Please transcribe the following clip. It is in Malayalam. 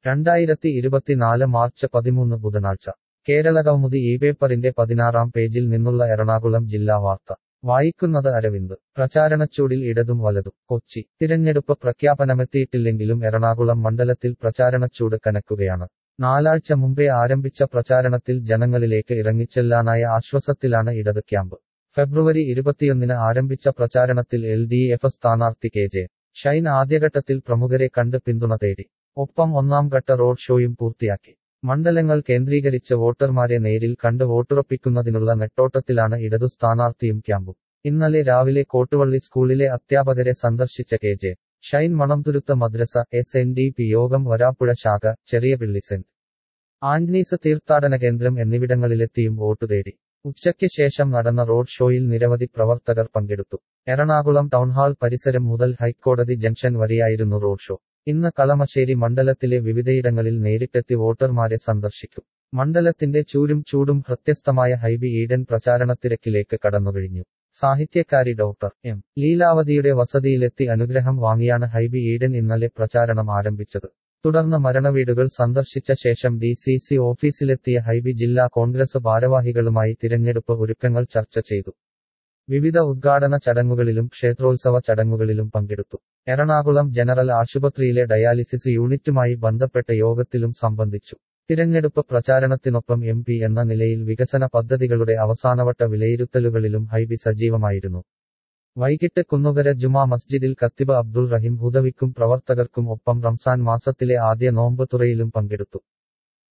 രണ്ടായിരത്തി ഇരുപത്തിനാല് മാർച്ച് പതിമൂന്ന് ബുധനാഴ്ച കേരള കൗമുദി ഈ പേപ്പറിന്റെ പതിനാറാം പേജിൽ നിന്നുള്ള എറണാകുളം ജില്ലാ വാർത്ത വായിക്കുന്നത് അരവിന്ദ് പ്രചാരണച്ചൂടിൽ ഇടതും വലതും കൊച്ചി തിരഞ്ഞെടുപ്പ് പ്രഖ്യാപനമെത്തിയിട്ടില്ലെങ്കിലും എറണാകുളം മണ്ഡലത്തിൽ പ്രചാരണച്ചൂട് കനക്കുകയാണ് നാലാഴ്ച മുമ്പേ ആരംഭിച്ച പ്രചാരണത്തിൽ ജനങ്ങളിലേക്ക് ഇറങ്ങിച്ചെല്ലാനായ ആശ്വാസത്തിലാണ് ഇടത് ക്യാമ്പ് ഫെബ്രുവരി ഇരുപത്തിയൊന്നിന് ആരംഭിച്ച പ്രചാരണത്തിൽ എൽ ഡി എഫ് സ്ഥാനാർത്ഥി കെ ജെ ഷൈൻ ആദ്യഘട്ടത്തിൽ പ്രമുഖരെ കണ്ട് പിന്തുണ തേടി ഒപ്പം ഒന്നാം ഘട്ട റോഡ് ഷോയും പൂർത്തിയാക്കി മണ്ഡലങ്ങൾ കേന്ദ്രീകരിച്ച് വോട്ടർമാരെ നേരിൽ കണ്ട് വോട്ടുറപ്പിക്കുന്നതിനുള്ള നെട്ടോട്ടത്തിലാണ് ഇടതു സ്ഥാനാർത്ഥിയും ക്യാമ്പും ഇന്നലെ രാവിലെ കോട്ടുവള്ളി സ്കൂളിലെ അധ്യാപകരെ സന്ദർശിച്ച കെ ജെ ഷൈൻ മണംതുരുത്ത മദ്രസ എസ് എൻ ഡി പി യോഗം വരാപ്പുഴ ശാഖ ചെറിയ പിള്ളി സെന്റ് ആന്റണീസ് തീർത്ഥാടന കേന്ദ്രം എന്നിവിടങ്ങളിലെത്തിയും വോട്ടു തേടി ഉച്ചയ്ക്ക് ശേഷം നടന്ന റോഡ് ഷോയിൽ നിരവധി പ്രവർത്തകർ പങ്കെടുത്തു എറണാകുളം ടൗൺഹാൾ പരിസരം മുതൽ ഹൈക്കോടതി ജംഗ്ഷൻ വരെയായിരുന്നു റോഡ് ഷോ ഇന്ന് കളമശ്ശേരി മണ്ഡലത്തിലെ വിവിധയിടങ്ങളിൽ നേരിട്ടെത്തി വോട്ടർമാരെ സന്ദർശിക്കും മണ്ഡലത്തിന്റെ ചൂരും ചൂടും ഹൃത്യസ്തമായ ഹൈബി ഈഡൻ പ്രചാരണത്തിരക്കിലേക്ക് കടന്നുകഴിഞ്ഞു സാഹിത്യകാരി ഡോക്ടർ എം ലീലാവതിയുടെ വസതിയിലെത്തി അനുഗ്രഹം വാങ്ങിയാണ് ഹൈബി ഈഡൻ ഇന്നലെ പ്രചാരണം ആരംഭിച്ചത് തുടർന്ന് മരണവീടുകൾ സന്ദർശിച്ച ശേഷം ഡി സി സി ഓഫീസിലെത്തിയ ഹൈബി ജില്ലാ കോൺഗ്രസ് ഭാരവാഹികളുമായി തിരഞ്ഞെടുപ്പ് ഒരുക്കങ്ങൾ ചർച്ച ചെയ്തു വിവിധ ഉദ്ഘാടന ചടങ്ങുകളിലും ക്ഷേത്രോത്സവ ചടങ്ങുകളിലും പങ്കെടുത്തു എറണാകുളം ജനറൽ ആശുപത്രിയിലെ ഡയാലിസിസ് യൂണിറ്റുമായി ബന്ധപ്പെട്ട യോഗത്തിലും സംബന്ധിച്ചു തിരഞ്ഞെടുപ്പ് പ്രചാരണത്തിനൊപ്പം എം പി എന്ന നിലയിൽ വികസന പദ്ധതികളുടെ അവസാനവട്ട വിലയിരുത്തലുകളിലും ഹൈബി സജീവമായിരുന്നു വൈകിട്ട് കുന്നുകര ജുമാ മസ്ജിദിൽ കത്തിബ് അബ്ദുൾ റഹീം ഹുദവിക്കും പ്രവർത്തകർക്കും ഒപ്പം റംസാൻ മാസത്തിലെ ആദ്യ നോമ്പ് തുറയിലും പങ്കെടുത്തു